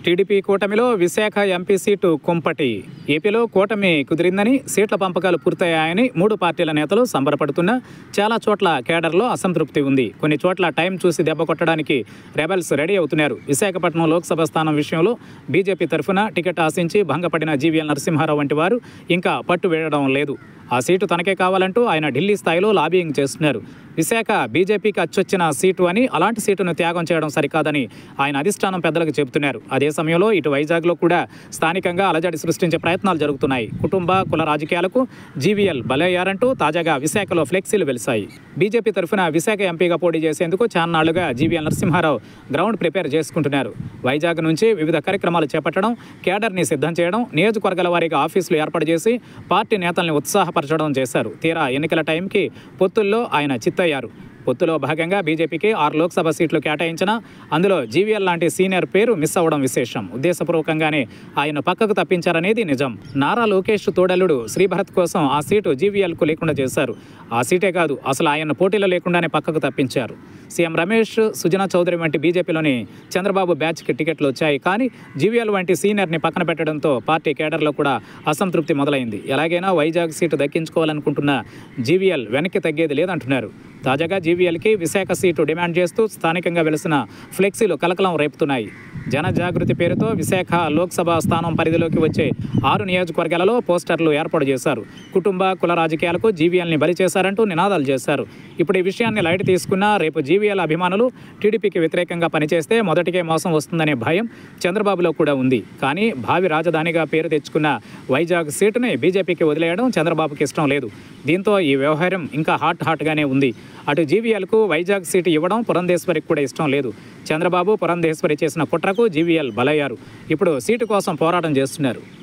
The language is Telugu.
టీడీపీ కూటమిలో విశాఖ ఎంపీ సీటు కుంపటి ఏపీలో కూటమి కుదిరిందని సీట్ల పంపకాలు పూర్తయ్యాయని మూడు పార్టీల నేతలు సంబరపడుతున్నా చాలా చోట్ల కేడర్లో అసంతృప్తి ఉంది కొన్ని చోట్ల టైం చూసి దెబ్బ కొట్టడానికి రెబల్స్ రెడీ అవుతున్నారు విశాఖపట్నం లోక్సభ స్థానం విషయంలో బీజేపీ తరఫున టికెట్ ఆశించి భంగపడిన జీవీఎల్ నరసింహారావు వంటి వారు ఇంకా పట్టు వేయడం లేదు ఆ సీటు తనకే కావాలంటూ ఆయన ఢిల్లీ స్థాయిలో లాబియింగ్ చేస్తున్నారు విశాఖ బీజేపీకి అచ్చొచ్చిన సీటు అని అలాంటి సీటును త్యాగం చేయడం సరికాదని ఆయన అధిష్టానం పెద్దలకు చెబుతున్నారు అదే సమయంలో ఇటు వైజాగ్లో కూడా స్థానికంగా అలజడి సృష్టించే ప్రయత్నాలు జరుగుతున్నాయి కుటుంబ కుల రాజకీయాలకు జీవీఎల్ బలయ్యారంటూ తాజాగా విశాఖలో ఫ్లెక్సీలు వెలిశాయి బీజేపీ తరఫున విశాఖ ఎంపీగా పోటీ చేసేందుకు చాన్నాళ్లుగా జీవీఎల్ నరసింహారావు గ్రౌండ్ ప్రిపేర్ చేసుకుంటున్నారు వైజాగ్ నుంచి వివిధ కార్యక్రమాలు చేపట్టడం కేడర్ని సిద్ధం చేయడం నియోజకవర్గాల వారీగా ఆఫీసులు ఏర్పాటు చేసి పార్టీ నేతల్ని ఉత్సాహపరచడం చేశారు తీరా ఎన్నికల టైంకి పొత్తుల్లో ఆయన చిత్తయ్యారు పొత్తులో భాగంగా బీజేపీకి ఆరు లోక్సభ సీట్లు కేటాయించిన అందులో జీవీఎల్ లాంటి సీనియర్ పేరు మిస్ అవ్వడం విశేషం ఉద్దేశపూర్వకంగానే ఆయన పక్కకు తప్పించారనేది నిజం నారా లోకేష్ తోడలుడు శ్రీభరత్ కోసం ఆ సీటు జీవీఎల్కు లేకుండా చేశారు ఆ సీటే కాదు అసలు ఆయన పోటీలో లేకుండానే పక్కకు తప్పించారు సీఎం రమేష్ సుజనా చౌదరి వంటి బీజేపీలోని చంద్రబాబు బ్యాచ్కి టికెట్లు వచ్చాయి కానీ జీవీఎల్ వంటి సీనియర్ని పక్కన పెట్టడంతో పార్టీ కేడర్లో కూడా అసంతృప్తి మొదలైంది ఎలాగైనా వైజాగ్ సీటు దక్కించుకోవాలనుకుంటున్న జీవీఎల్ వెనక్కి తగ్గేది లేదంటున్నారు తాజాగా జీవీఎల్కి విశాఖ సీటు డిమాండ్ చేస్తూ స్థానికంగా వెలిసిన ఫ్లెక్సీలు కలకలం రేపుతున్నాయి జన జాగృతి పేరుతో విశాఖ లోక్సభ స్థానం పరిధిలోకి వచ్చే ఆరు నియోజకవర్గాలలో పోస్టర్లు ఏర్పాటు చేశారు కుటుంబ కుల రాజకీయాలకు జీవీఎల్ని బలి చేశారంటూ నినాదాలు చేశారు ఇప్పుడు ఈ విషయాన్ని లైట్ తీసుకున్న రేపు జీవీఎల్ అభిమానులు టీడీపీకి వ్యతిరేకంగా పనిచేస్తే మొదటికే మోసం వస్తుందనే భయం చంద్రబాబులో కూడా ఉంది కానీ భావి రాజధానిగా పేరు తెచ్చుకున్న వైజాగ్ సీటుని బీజేపీకి వదిలేయడం చంద్రబాబుకి ఇష్టం లేదు దీంతో ఈ వ్యవహారం ఇంకా హాట్ హాట్గానే ఉంది అటు జీవీఎల్కు వైజాగ్ సీటు ఇవ్వడం పురంధేశ్వరికి కూడా ఇష్టం లేదు చంద్రబాబు పురంధేశ్వరి చేసిన కుట్రకు జీవీఎల్ బలయ్యారు ఇప్పుడు సీటు కోసం పోరాటం చేస్తున్నారు